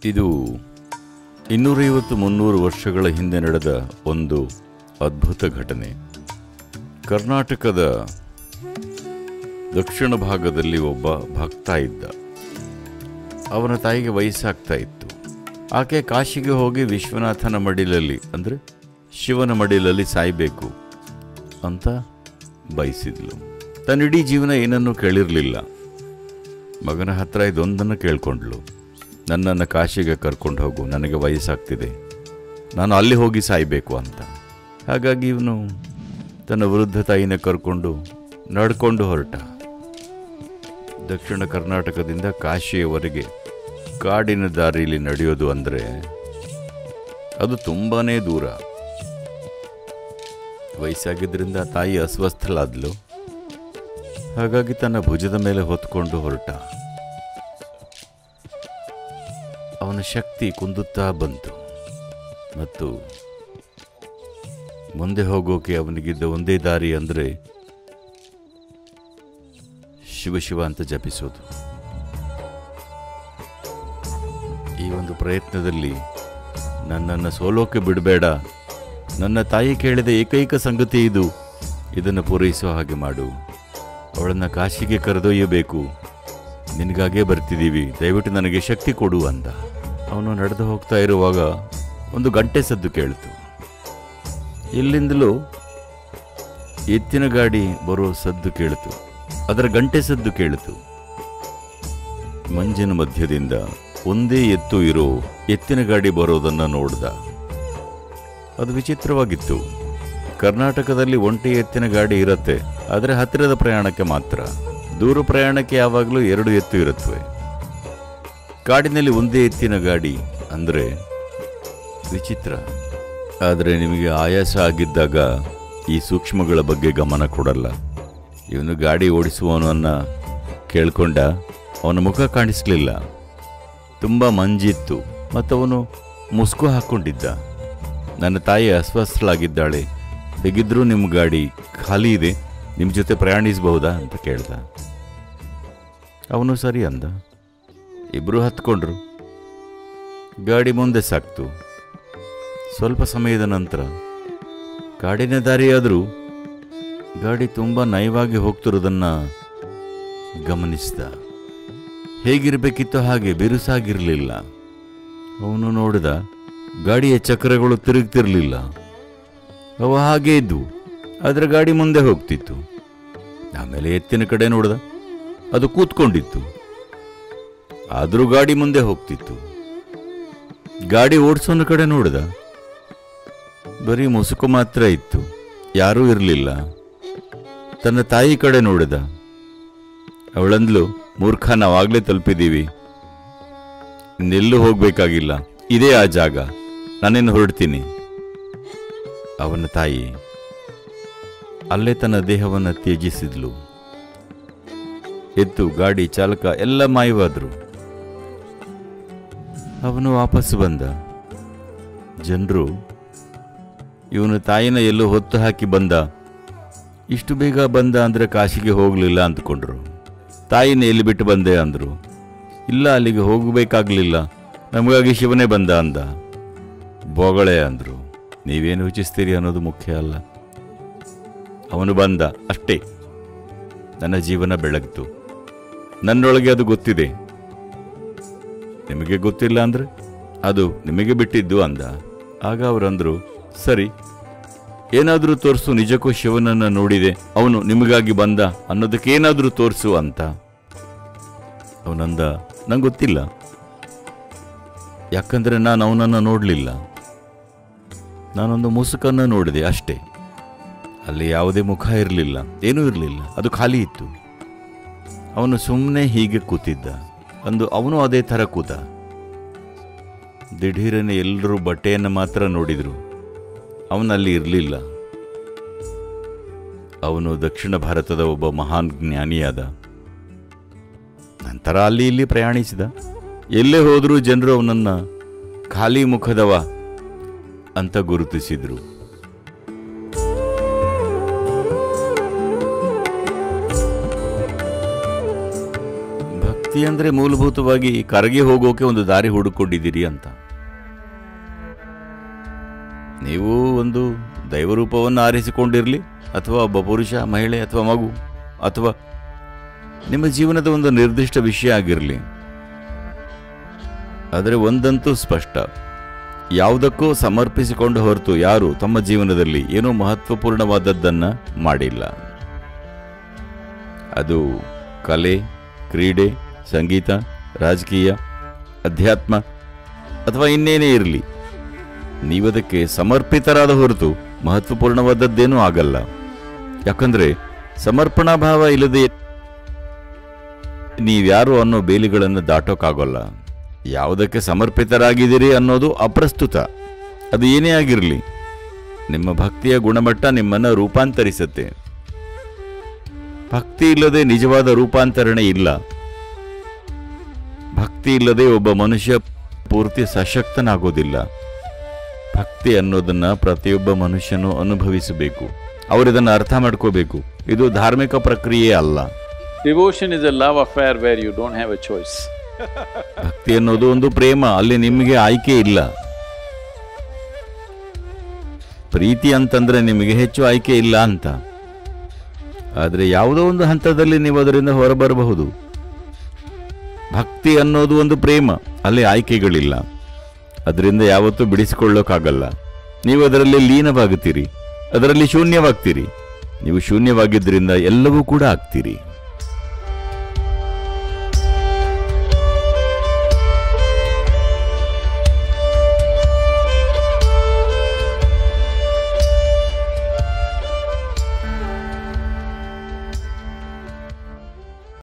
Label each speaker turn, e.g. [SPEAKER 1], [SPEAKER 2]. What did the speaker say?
[SPEAKER 1] ಇದು ಇನ್ನೂರೈವತ್ತು ಮುನ್ನೂರು ವರ್ಷಗಳ ಹಿಂದೆ ನಡೆದ ಒಂದು ಅದ್ಭುತ ಘಟನೆ ಕರ್ನಾಟಕದ ದಕ್ಷಿಣ ಭಾಗದಲ್ಲಿ ಒಬ್ಬ ಭಕ್ತ ಇದ್ದ ಅವನ ತಾಯಿಗೆ ವಯಸ್ಸಾಗ್ತಾ ಇತ್ತು ಆಕೆ ಕಾಶಿಗೆ ಹೋಗಿ ವಿಶ್ವನಾಥನ ಮಡಿಲಲ್ಲಿ ಅಂದರೆ ಶಿವನ ಮಡಿಲಲ್ಲಿ ಸಾಯಬೇಕು ಅಂತ ಬಯಸಿದ್ಲು ತನ್ನ ಇಡೀ ಜೀವನ ಏನನ್ನೂ ಕೇಳಿರಲಿಲ್ಲ ಮಗನ ಹತ್ರ ಇದೊಂದನ್ನು ಕೇಳ್ಕೊಂಡ್ಳು ನನ್ನನ್ನು ಕಾಶಿಗೆ ಕರ್ಕೊಂಡು ಹೋಗು ನನಗೆ ವಯಸ್ಸಾಗ್ತಿದೆ ನಾನು ಅಲ್ಲಿ ಹೋಗಿ ಸಾಯಬೇಕು ಅಂತ ಹಾಗಾಗಿ ಇವನು ತನ್ನ ವೃದ್ಧ ತಾಯಿನ ಕರ್ಕೊಂಡು ನಡ್ಕೊಂಡು ಹೊರಟ ದಕ್ಷಿಣ ಕರ್ನಾಟಕದಿಂದ ಕಾಶಿಯವರೆಗೆ ಕಾಡಿನ ದಾರಿಯಲ್ಲಿ ನಡೆಯೋದು ಅಂದರೆ ಅದು ತುಂಬಾ ದೂರ ವಯಸ್ಸಾಗಿದ್ದರಿಂದ ತಾಯಿ ಅಸ್ವಸ್ಥಳಾದ್ಲು ಹಾಗಾಗಿ ತನ್ನ ಭುಜದ ಮೇಲೆ ಹೊತ್ಕೊಂಡು ಹೊರಟ ಅವನ ಶಕ್ತಿ ಕುಂದುತ್ತಾ ಬಂತು ಮತ್ತು ಮುಂದೆ ಹೋಗೋಕೆ ಅವನಿಗಿದ್ದ ಒಂದೇ ದಾರಿ ಅಂದರೆ ಶಿವ ಶಿವ ಅಂತ ಜಪಿಸೋದು ಈ ಒಂದು ಪ್ರಯತ್ನದಲ್ಲಿ ನನ್ನನ್ನು ಸೋಲೋಕೆ ಬಿಡಬೇಡ ನನ್ನ ತಾಯಿ ಕೇಳಿದ ಏಕೈಕ ಸಂಗತಿ ಇದು ಇದನ್ನು ಪೂರೈಸೋ ಹಾಗೆ ಮಾಡು ಅವಳನ್ನು ಕಾಶಿಗೆ ಕರೆದೊಯ್ಯಬೇಕು ನಿನಗಾಗೇ ಬರ್ತಿದ್ದೀವಿ ದಯವಿಟ್ಟು ನನಗೆ ಶಕ್ತಿ ಕೊಡು ಅಂದ ಅವನು ನಡೆದು ಹೋಗ್ತಾ ಇರುವಾಗ ಒಂದು ಗಂಟೆ ಸದ್ದು ಕೇಳಿತು ಎಲ್ಲಿಂದಲೂ ಎತ್ತಿನ ಗಾಡಿ ಬರೋ ಸದ್ದು ಕೇಳಿತು ಅದರ ಗಂಟೆ ಸದ್ದು ಕೇಳಿತು ಮಂಜಿನ ಮಧ್ಯದಿಂದ ಒಂದೇ ಎತ್ತು ಇರೋ ಎತ್ತಿನ ಗಾಡಿ ಬರೋದನ್ನ ನೋಡ್ದ ಅದು ವಿಚಿತ್ರವಾಗಿತ್ತು ಕರ್ನಾಟಕದಲ್ಲಿ ಒಂಟಿ ಎತ್ತಿನ ಗಾಡಿ ಇರತ್ತೆ ಆದರೆ ಹತ್ತಿರದ ಪ್ರಯಾಣಕ್ಕೆ ಮಾತ್ರ ದೂರ ಪ್ರಯಾಣಕ್ಕೆ ಯಾವಾಗಲೂ ಎರಡು ಎತ್ತು ಇರುತ್ತವೆ ಕಾಡಿನಲ್ಲಿ ಒಂದೇ ಎತ್ತಿನ ಗಾಡಿ ಅಂದರೆ ವಿಚಿತ್ರ ಆದರೆ ನಿಮಗೆ ಆಯಾಸ ಆಗಿದ್ದಾಗ ಈ ಸೂಕ್ಷ್ಮಗಳ ಬಗ್ಗೆ ಗಮನ ಕೊಡಲ್ಲ ಇವನು ಗಾಡಿ ಓಡಿಸುವವನನ್ನ ಕೇಳ್ಕೊಂಡ ಅವನ ಮುಖ ಕಾಣಿಸ್ಲಿಲ್ಲ ತುಂಬ ಮಂಜಿತ್ತು ಮತ್ತವನು ಮುಸ್ಕು ಹಾಕ್ಕೊಂಡಿದ್ದ ನನ್ನ ತಾಯಿ ಅಸ್ವಸ್ಥಳಾಗಿದ್ದಾಳೆ ಹೇಗಿದ್ರೂ ನಿಮ್ಮ ಗಾಡಿ ಖಾಲಿ ಇದೆ ನಿಮ್ಮ ಜೊತೆ ಪ್ರಯಾಣಿಸಬಹುದಾ ಅಂತ ಕೇಳ್ದ ಅವನು ಸರಿ ಅಂದ ಇಬ್ಬರು ಹತ್ಕೊಂಡ್ರು ಗಾಡಿ ಮುಂದೆ ಸಾಕ್ತು ಸ್ವಲ್ಪ ಸಮಯದ ನಂತರ ಕಾಡಿನ ದಾರಿಯಾದರೂ ಗಾಡಿ ತುಂಬ ನಯವಾಗಿ ಹೋಗ್ತಿರೋದನ್ನ ಗಮನಿಸಿದ ಹೇಗಿರಬೇಕಿತ್ತೋ ಹಾಗೆ ಬಿರುಸಾಗಿರಲಿಲ್ಲ ಅವನು ನೋಡಿದ ಗಾಡಿಯ ಚಕ್ರಗಳು ತಿರುಗ್ತಿರ್ಲಿಲ್ಲ ಅವ ಹಾಗೇ ಇದ್ವು ಆದರೆ ಗಾಡಿ ಮುಂದೆ ಹೋಗ್ತಿತ್ತು ಆಮೇಲೆ ಎತ್ತಿನ ಕಡೆ ನೋಡ್ದ ಅದು ಕೂತ್ಕೊಂಡಿತ್ತು ಆದರೂ ಗಾಡಿ ಮುಂದೆ ಹೋಗ್ತಿತ್ತು ಗಾಡಿ ಓಡಿಸೋನ ಕಡೆ ನೋಡ್ದ ಬರೀ ಮುಸುಕು ಮಾತ್ರ ಇತ್ತು ಯಾರೂ ಇರಲಿಲ್ಲ ತನ್ನ ತಾಯಿ ಕಡೆ ನೋಡಿದ ಅವಳಂದ್ಲು ಮೂರ್ಖ ನಾವಾಗಲೇ ತಲುಪಿದ್ದೀವಿ ಇನ್ನೆಲ್ಲೂ ಹೋಗ್ಬೇಕಾಗಿಲ್ಲ ಇದೇ ಆ ಜಾಗ ನಾನೇನು ಹೊರಡ್ತೀನಿ ಅವನ ತಾಯಿ ಅಲ್ಲೇ ತನ್ನ ದೇಹವನ್ನು ತ್ಯಜಿಸಿದ್ಲು ಎತ್ತು ಗಾಡಿ ಚಾಲಕ ಎಲ್ಲ ಮಾಯವಾದ್ರು ಅವನು ವಾಪಸ್ ಬಂದ ಜನರು ಇವನು ತಾಯಿನ ಎಲ್ಲೋ ಹೊತ್ತು ಹಾಕಿ ಬಂದ ಇಷ್ಟು ಬೇಗ ಬಂದ ಅಂದರೆ ಕಾಶಿಗೆ ಹೋಗಲಿಲ್ಲ ಅಂದ್ಕೊಂಡ್ರು ತಾಯಿನ ಎಲ್ಲಿ ಬಿಟ್ಟು ಬಂದೆ ಅಂದರು ಇಲ್ಲ ಅಲ್ಲಿಗೆ ಹೋಗಬೇಕಾಗಲಿಲ್ಲ ನಮಗಾಗಿ ಶಿವನೇ ಬಂದ ಅಂದ ಬೋಗಳೆ ಅಂದರು ನೀವೇನು ಯೋಚಿಸ್ತೀರಿ ಅನ್ನೋದು ಮುಖ್ಯ ಅಲ್ಲ ಅವನು ಬಂದ ಅಷ್ಟೇ ನನ್ನ ಜೀವನ ಬೆಳಗ್ತು ನನ್ನೊಳಗೆ ಅದು ಗೊತ್ತಿದೆ ನಿಮಗೆ ಗೊತ್ತಿಲ್ಲ ಅಂದ್ರೆ ಅದು ನಿಮಗೆ ಬಿಟ್ಟಿದ್ದು ಅಂದ ಆಗ ಅವರಂದ್ರು ಸರಿ ಏನಾದರೂ ತೋರಿಸು ನಿಜಕ್ಕೂ ಶಿವನನ್ನ ನೋಡಿದೆ ಅವನು ನಿಮಗಾಗಿ ಬಂದ ಅನ್ನೋದಕ್ಕೆ ಏನಾದರೂ ತೋರಿಸು ಅಂತ ಅವನಂದ ನಂಗೆ ಗೊತ್ತಿಲ್ಲ ಯಾಕಂದ್ರೆ ನಾನು ಅವನನ್ನು ನೋಡಲಿಲ್ಲ ನಾನೊಂದು ಮುಸುಕನ್ನು ನೋಡಿದೆ ಅಷ್ಟೇ ಅಲ್ಲಿ ಯಾವುದೇ ಮುಖ ಇರಲಿಲ್ಲ ಏನೂ ಇರಲಿಲ್ಲ ಅದು ಖಾಲಿ ಇತ್ತು ಅವನು ಸುಮ್ಮನೆ ಹೀಗೆ ಕೂತಿದ್ದ ಅಂದು ಅವನು ಅದೇ ಥರ ಕೂತ ದಿಢೀರನೆ ಎಲ್ಲರೂ ಬಟ್ಟೆಯನ್ನು ಮಾತ್ರ ನೋಡಿದ್ರು ಅವನಲ್ಲಿ ಇರಲಿಲ್ಲ ಅವನು ದಕ್ಷಿಣ ಭಾರತದ ಒಬ್ಬ ಮಹಾನ್ ಜ್ಞಾನಿಯಾದ ನಂತರ ಅಲ್ಲಿ ಇಲ್ಲಿ ಪ್ರಯಾಣಿಸಿದ ಎಲ್ಲೇ ಹೋದರೂ ಜನರು ಅವನನ್ನ ಖಾಲಿ ಮುಖದವ ಅಂತ ಗುರುತಿಸಿದ್ರು ಭಕ್ತ ಭಕ್ತಿ ಅಂದರೆ ಮೂಲಭೂತವಾಗಿ ಕರಗಿ ಹೋಗೋಕೆ ಒಂದು ದಾರಿ ಹುಡುಕೊಂಡಿದ್ದೀರಿ ಅಂತ ನೀವು ಒಂದು ದೈವರೂಪವನ್ನು ಆರಿಸಿಕೊಂಡಿರಲಿ ಅಥವಾ ಒಬ್ಬ ಪುರುಷ ಮಹಿಳೆ ಅಥವಾ ಮಗು ಅಥವಾ ನಿಮ್ಮ ಜೀವನದ ಒಂದು ನಿರ್ದಿಷ್ಟ ವಿಷಯ ಆಗಿರಲಿ ಆದರೆ ಒಂದಂತೂ ಸ್ಪಷ್ಟ ಯಾವುದಕ್ಕೂ ಸಮರ್ಪಿಸಿಕೊಂಡು ಹೊರತು ಯಾರು ತಮ್ಮ ಜೀವನದಲ್ಲಿ ಏನೋ ಮಹತ್ವಪೂರ್ಣವಾದದ್ದನ್ನ ಮಾಡಿಲ್ಲ ಅದು ಕಲೆ ಕ್ರೀಡೆ ಸಂಗೀತ ರಾಜಕೀಯ ಅಧ್ಯಾತ್ಮ ಅಥವಾ ಇನ್ನೇನೇ ಇರಲಿ ನೀವದಕ್ಕೆ ಸಮರ್ಪಿತರಾದ ಹೊರತು ಮಹತ್ವಪೂರ್ಣವಾದದ್ದೇನೂ ಆಗಲ್ಲ ಯಾಕಂದ್ರೆ ಸಮರ್ಪಣಾ ಭಾವ ಇಲ್ಲದೆ ನೀವ್ಯಾರು ಅನ್ನೋ ಬೇಲಿಗಳನ್ನು ದಾಟೋಕ್ಕಾಗೋಲ್ಲ ಯಾವುದಕ್ಕೆ ಸಮರ್ಪಿತರಾಗಿದ್ದೀರಿ ಅನ್ನೋದು ಅಪ್ರಸ್ತುತ ಅದು ಏನೇ ಆಗಿರಲಿ ನಿಮ್ಮ ಭಕ್ತಿಯ ಗುಣಮಟ್ಟ ನಿಮ್ಮನ್ನು ರೂಪಾಂತರಿಸುತ್ತೆ ಭಕ್ತಿ ಇಲ್ಲದೆ ನಿಜವಾದ ರೂಪಾಂತರಣೆ ಇಲ್ಲ ಭಕ್ತಿ ಇಲ್ಲದೆ ಒಬ್ಬ ಮನುಷ್ಯ ಪೂರ್ತಿ ಸಶಕ್ತನಾಗೋದಿಲ್ಲ ಭಕ್ತಿ ಅನ್ನೋದನ್ನ ಪ್ರತಿಯೊಬ್ಬ ಮನುಷ್ಯನು ಅನುಭವಿಸಬೇಕು ಅವರಿದನ್ನು ಅರ್ಥ ಮಾಡ್ಕೋಬೇಕು ಇದು ಧಾರ್ಮಿಕ ಪ್ರಕ್ರಿಯೆ ಅಲ್ಲ
[SPEAKER 2] Devotion is a love affair where you don't have a choice.
[SPEAKER 1] ಭಕ್ತಿ ಅನ್ನೋದು ಒಂದು ಪ್ರೇಮ ಅಲ್ಲಿ ನಿಮಗೆ ಆಯ್ಕೆ ಇಲ್ಲ ಪ್ರೀತಿ ಅಂತಂದ್ರೆ ನಿಮಗೆ ಹೆಚ್ಚು ಆಯ್ಕೆ ಇಲ್ಲ ಅಂತ ಆದರೆ ಯಾವುದೋ ಒಂದು ಹಂತದಲ್ಲಿ ನೀವು ಅದರಿಂದ ಹೊರಬರಬಹುದು ಭಕ್ತಿ ಅನ್ನೋದು ಒಂದು ಪ್ರೇಮ ಅಲ್ಲಿ ಆಯ್ಕೆಗಳಿಲ್ಲ ಅದರಿಂದ ಯಾವತ್ತೂ ಬಿಡಿಸಿಕೊಳ್ಳೋಕ್ಕಾಗಲ್ಲ ನೀವು ಅದರಲ್ಲಿ ಲೀನವಾಗುತ್ತೀರಿ ಅದರಲ್ಲಿ ಶೂನ್ಯವಾಗ್ತೀರಿ ನೀವು ಶೂನ್ಯವಾಗಿದ್ದರಿಂದ ಎಲ್ಲವೂ ಕೂಡ ಆಗ್ತೀರಿ